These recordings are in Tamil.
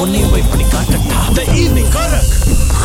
உன்னையும் போய் பண்ணி காட்டட்டா the evening Karak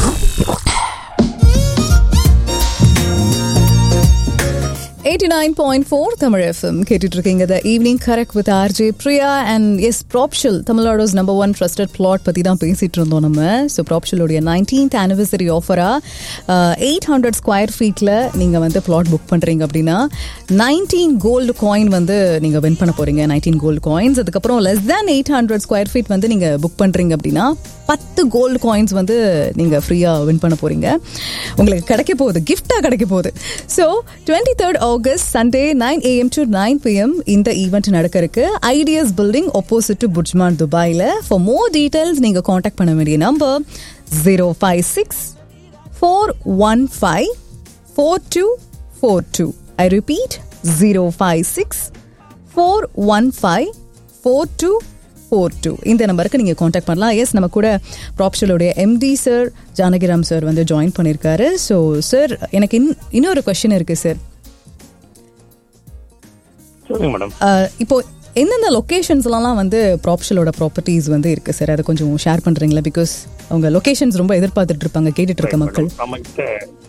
eighty nine point four Tamil FM கேட்டுட்டு இருக்கீங்க the evening correct with RJ Priya and S ப்ராப்ஷல் Tamil Nadu's number one trusted flat பற்றி தான் பேசிட்டு இருந்தோம் நம்ம ஸோ ப்ராப்ஷலுடைய நைன்டீன்த் ஆனிவர்சரி ஆஃபராக எயிட் ஹண்ட்ரட் ஸ்கொயர் ஃபீட்டில் நீங்கள் வந்து பிளாட் புக் பண்ணுறீங்க அப்படின்னா நைன்டீன் கோல்டு காயின் வந்து நீங்கள் வின் பண்ண போகிறீங்க நைன்டீன் கோல்டு காயின்ஸ் அதுக்கப்புறம் less than eight hundred square feet வந்து நீங்கள் புக் பண்ணுறீங்க அப்படின்னா பத்து கோல்டு காயின்ஸ் வந்து நீங்கள் ஃப்ரீயாக வின் பண்ண போகிறீங்க உங்களுக்கு கிடைக்க போகுது கிஃப்டாக கிடைக்க போகுது so twenty third August Sunday nine AM to nine PM இந்த ஈவெண்ட் நடக்க இருக்கு ஐடியஸ் பில்டிங் ஆப்போசிட் டு புட்ஜ்மான் துபாயில் ஃபார் மோர் டீட்டெயில்ஸ் நீங்கள் காண்டாக்ட் பண்ண வேண்டிய number zero five six four one five four two four two I repeat zero five six four one five four two four two இந்த நம்பருக்கு நீங்கள் காண்டாக்ட் பண்ணலாம் எஸ் நம்ம கூட ப்ராப்ஷலுடைய எம்டி சார் ஜானகிராம் சார் வந்து ஜாயின் பண்ணியிருக்காரு ஸோ சார் எனக்கு இன் இன்னொரு கொஷின் இருக்குது சார் சொல்லுங்க மேடம் இப்போ எந்தெந்த லொக்கேஷன்ஸ்லாம் வந்து ப்ராப்ஷலோட ப்ராப்பர்ட்டிஸ் வந்து இருக்குது சார் அதை கொஞ்சம் ஷேர் பண்ணுறீங்களா பிகாஸ் அவங்க லொக்கேஷன்ஸ் ரொம்ப எதிர்பார்த்துட்டு இருப்பாங்க கேட்டுட்டு இருக்க மக்கள் நம்ம கிட்ட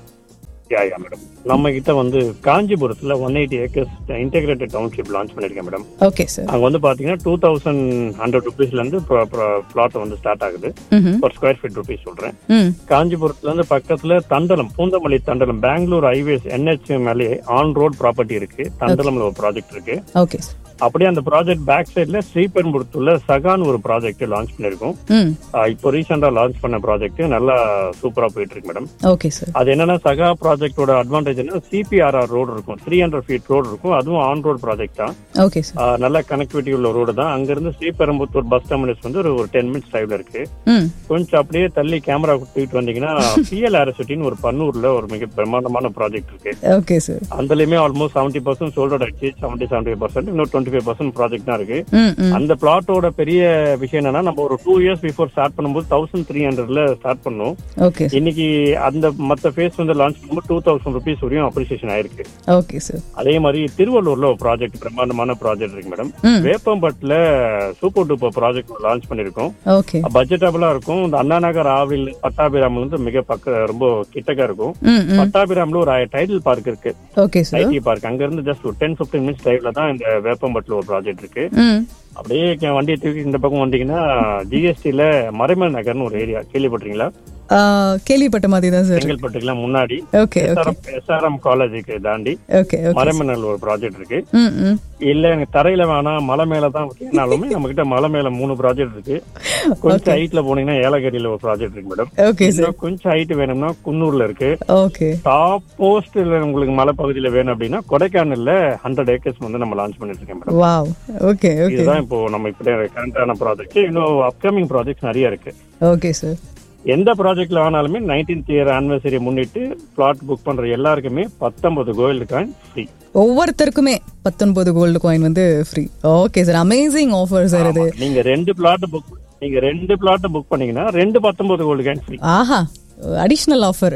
யா யா மேடம் நம்ம கிட்ட வந்து காஞ்சிபுரத்துல one eighty acres integrated township launch பண்ணிருக்கேன் மேடம் ஓகே சார் அங்க வந்து பாத்தீங்கன்னா டூ தௌசண்ட் ஹண்ட்ரட் ருபீஸ்ல இருந்து பிளாட் வந்து ஸ்டார்ட் ஆகுது ம் ஒரு ஸ்கொயர் ஃபீட் ருபீஸ் சொல்றேன் ம் காஞ்சிபுரத்துல இருந்து பக்கத்துல தண்டலம் பூந்தமல்லி தண்டலம் பெங்களூர் ஹைவேஸ் என்ஹெச் மேலே ஆன் ரோட் ப்ராப்பர்ட்டி இருக்கு தண்டலம்ல ஒரு ப்ராஜெக்ட் இருக்கு ஓகே சார் அப்படியே அந்த ப்ராஜெக்ட் பேக் சைடுல ஸ்ரீபெரும்புரத்துல சகான் ஒரு ப்ராஜெக்ட் லான்ச் பண்ணிருக்கோம் ம் ஆஹ் இப்போ ரீசெண்டா லான்ச் பண்ண ப்ராஜெக்ட் நல்லா சூப்பரா போயிட்டு இருக்கு மேடம் ஓகே சார் அது என்னன்னா சகா ப்ராஜெக்டோட அட்வான்டேஜ் என்ன சிபிஆர்ஆர் ரோடு இருக்கும் த்ரீ ஹண்ட்ரட் ஃபீட் ரோடு இருக்கும் அதுவும் ஆன் ரோட் ப்ராஜெக்ட் தான் ஓகே சார் ஆஹ் நல்ல கனெக்டிவிட்டி உள்ள ரோடு தான் அங்க இருந்து ஸ்ரீபெரும்புத்தூர் பஸ் டெர்மினஸ் வந்து ஒரு ஒரு டென் மினிட்ஸ் டிரைவ்ல இருக்கு ம் கொஞ்சம் அப்படியே தள்ளி கேமரா தூக்கிட்டு வந்தீங்கன்னா பிஎல் ஆர்எஸ்டின்னு ஒரு பன்னூர்ல ஒரு மிக பிரம்மாண்டமான ப்ராஜெக்ட் இருக்கு ஓகே சார் அதுலயுமே ஆல்மோஸ்ட் செவன்டி பர்சன்ட் சோல்ட் ஆயிடுச்சு செவன்டி செவன்டி ஃபைவ் பர்சன்ட் இன்னும் டுவெண்ட்டி ஃபைவ் பர்சன்ட் ப்ராஜெக்ட் தான் இருக்கு ம் ம் அந்த பிளாட்டோட பெரிய விஷயம் என்னன்னா நம்ம ஒரு டூ இயர்ஸ் பிஃபோர் ஸ்டார்ட் பண்ணும்போது தௌசண்ட் த்ரீ ஹண்ட்ரட்ல ஸ்டார்ட் பண்ணோம் ஓகே சார் இன்னைக்கு அந்த மத்த ஃபேஸ் வந்து லான்ச் பண்ணும்போது டூ தௌசண்ட் ருபீஸ் வரையும் அப்ரிசியேஷன் ஆயிருக்கு ஓகே சார் அதே மாதிரி திருவள்ளூர்ல ஒரு ப்ராஜெக்ட் பிரம்மாண்டமான ப்ராஜெக்ட் இருக்கு மேடம் ம் வேப்பம்பட்டுல சூப்பர் டூப்பர் ப்ராஜெக்ட் லான்ச் பண்ணிருக்கோம் ஓகே பட்ஜெட்டபிளா இருக்கும் இந்த அண்ணா நகர் ஆவில் பட்டாபிராம்ல இருந்து மிக பக்க ரொம்ப கிட்டக்கா இருக்கும் ம் ம் பட்டாபிராம்ல ஒரு டைட்டில் பார்க் இருக்கு ஓகே சார் ஐடி பார்க் அங்க இருந்து ஜஸ்ட் ஒரு டென் பிப்டீன் மினிட்ஸ் டிரைவ்ல தான் இந்த வேப்பம்பட்டுல ஒரு ப்ராஜெக்ட் இருக்கு ம் அப்படியே கே- வண்டியை தூக்கி இந்த பக்கம் வந்தீங்கன்னா ஜிஎஸ்டில மறைமல் நகர்னு ஒரு ஏரியா கேள்விப்பட்டிருக்கீங்களா ஆ, கேள்விப்பட்ட மாதிரி தான் சார் செங்கல்பட்டுக்குலாம் முன்னாடி ஓகே ஓகே எஸ்ஆர்எம் காலேஜுக்கு தாண்டி ஓகே ஓகே மறைமணல் ஒரு ப்ராஜெக்ட் இருக்கு ம் ம் இல்ல எனக்கு தரையில வேணாம் மலை மேல தான் வேணாலுமே நம்ம கிட்ட மலை மேல மூணு ப்ராஜெக்ட் இருக்கு கொஞ்சம் ஹைட்ல போனீங்கன்னா ஏலகிரியில ஒரு ப்ராஜெக்ட் இருக்கு மேடம் ஓகே சார் இன்னும் கொஞ்சம் ஹைட் வேணும்னா குன்னூர்ல இருக்கு ஓகே டாப் போஸ்ட்ல உங்களுக்கு மலை பகுதியில வேணும் அப்படின்னா கொடைக்கானல்ல ஹண்ட்ரட் ஏக்கர்ஸ் வந்து நம்ம லான்ச் பண்ணிட்டு இருக்கேன் மேடம் வாவ் ஓகே ஓகே இதுதான் இப்போ நம்ம இப்படி கரண்டான ப்ராஜெக்ட் இன்னும் அப்கமிங் ப்ராஜெக்ட் நிறைய இருக்கு ஓகே சார் எந்த ப்ராஜெக்ட்ல ஆனாலுமே நைன்டீன்த் இயர் ஆனிவர்சரி முன்னிட்டு பிளாட் புக் பண்ற எல்லாருக்குமே பத்தொன்பது கோல்டு காயின் ஃப்ரீ ஒவ்வொருத்தருக்குமே பத்தொன்பது கோல்டு காயின் வந்து free okay sir amazing offer sir இது நீங்க ரெண்டு பிளாட் புக் நீங்க ரெண்டு பிளாட் புக் பண்ணீங்கன்னா ரெண்டு பத்தொன்பது கோல்டு காயின் ஃப்ரீ ஆஹா additional offer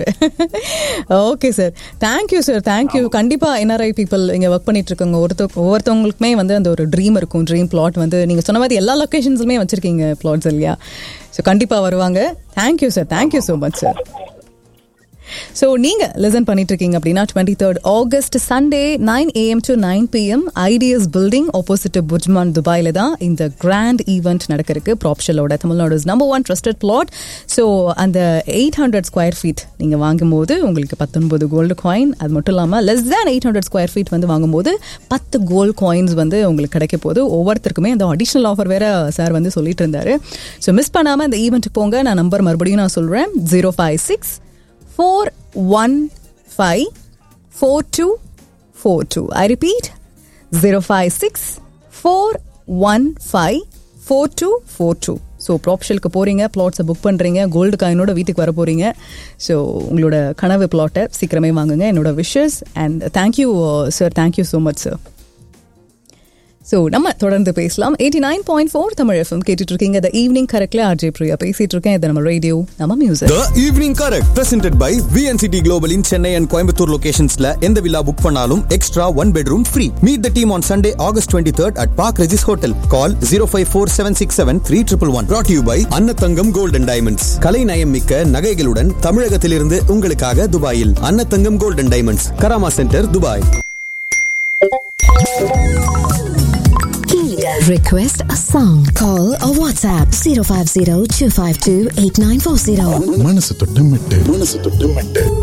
okay sir thank you sir thank you கண்டிப்பாக என்ஆர்ஐ பீப்புள் இங்கே ஒர்க் பண்ணிட்டு இருக்கவங்க ஒருத்தர் ஒவ்வொருத்தவங்களுக்குமே வந்து அந்த ஒரு ட்ரீம் இருக்கும் ட்ரீம் பிளாட் வந்து நீங்கள் சொன்ன மாதிரி எல்லா லொக்கேஷன்ஸுமே வச்சிருக்கீங்க பிளாட்ஸ் இல்லையா ஸோ கண்டிப்பாக வருவாங்க thank you sir thank you so much sir so நீங்கள் லிசன் பண்ணிட்டு இருக்கீங்க அப்படின்னா twenty third August Sunday nine AM to nine PM IDS building opposite புஜ்மான் துபாயில் தான் இந்த கிராண்ட் ஈவெண்ட் நடக்க இருக்கு ப்ராப்ஷலோட Tamil Nadu number one trusted flat so அந்த எயிட் ஹண்ட்ரட் ஸ்கொயர் ஃபீட் நீங்கள் வாங்கும்போது உங்களுக்கு பத்தொன்பது கோல்டு காயின் அது மட்டும் இல்லாமல் less than eight hundred square feet வந்து வாங்கும்போது பத்து கோல்டு காயின்ஸ் வந்து உங்களுக்கு கிடைக்க போகுது ஒவ்வொருத்தருக்குமே அந்த அடிஷ்னல் ஆஃபர் வேற சார் வந்து சொல்லிட்டு இருந்தாரு ஸோ மிஸ் பண்ணாமல் இந்த ஈவெண்ட்டுக்கு போங்க நான் நம்பர் மறுபடியும் நான் சொல்கிறேன் zero five six four one five four two four two I repeat zero five six four one five four two four two so ப்ராப்ஷலுக்கு போகிறீங்க ப்ளாட்ஸை புக் பண்ணுறீங்க கோல்டு காயினோட வீட்டுக்கு வர போகிறீங்க ஸோ உங்களோட கனவு ப்ளாட்டை சீக்கிரமே வாங்குங்க என்னோட wishes and thank you sir thank you so much sir so நம்ம தொடர்ந்து பேசலாம் eighty nine point four Tamil FM கேட்டுட்டு இருக்கீங்க த ஈவினிங் கரெக்ட்ல ஆர்ஜே பிரியா பேசிட்டு இருக்கேன் இது நம்ம ரேடியோ நம்ம music The Evening Correct presented by VNCT Global in Chennai and Coimbatore locations ல எந்த வில்லா புக் பண்ணாலும் extra one bedroom free meet the team on Sunday August twenty third at Park Regis hotel call zero five four seven six seven three triple one brought you by Annathangam golden diamonds கலை நயம் மிக்க நகைகளுடன் தமிழகத்திலிருந்து உங்களுக்காக துபாயில் Annathangam golden diamonds Karama centre Dubai Request a song. Call or WhatsApp 050 252 8940. மனசு தொட்டு மெட்டு மனசு தொட்டு மெட்டு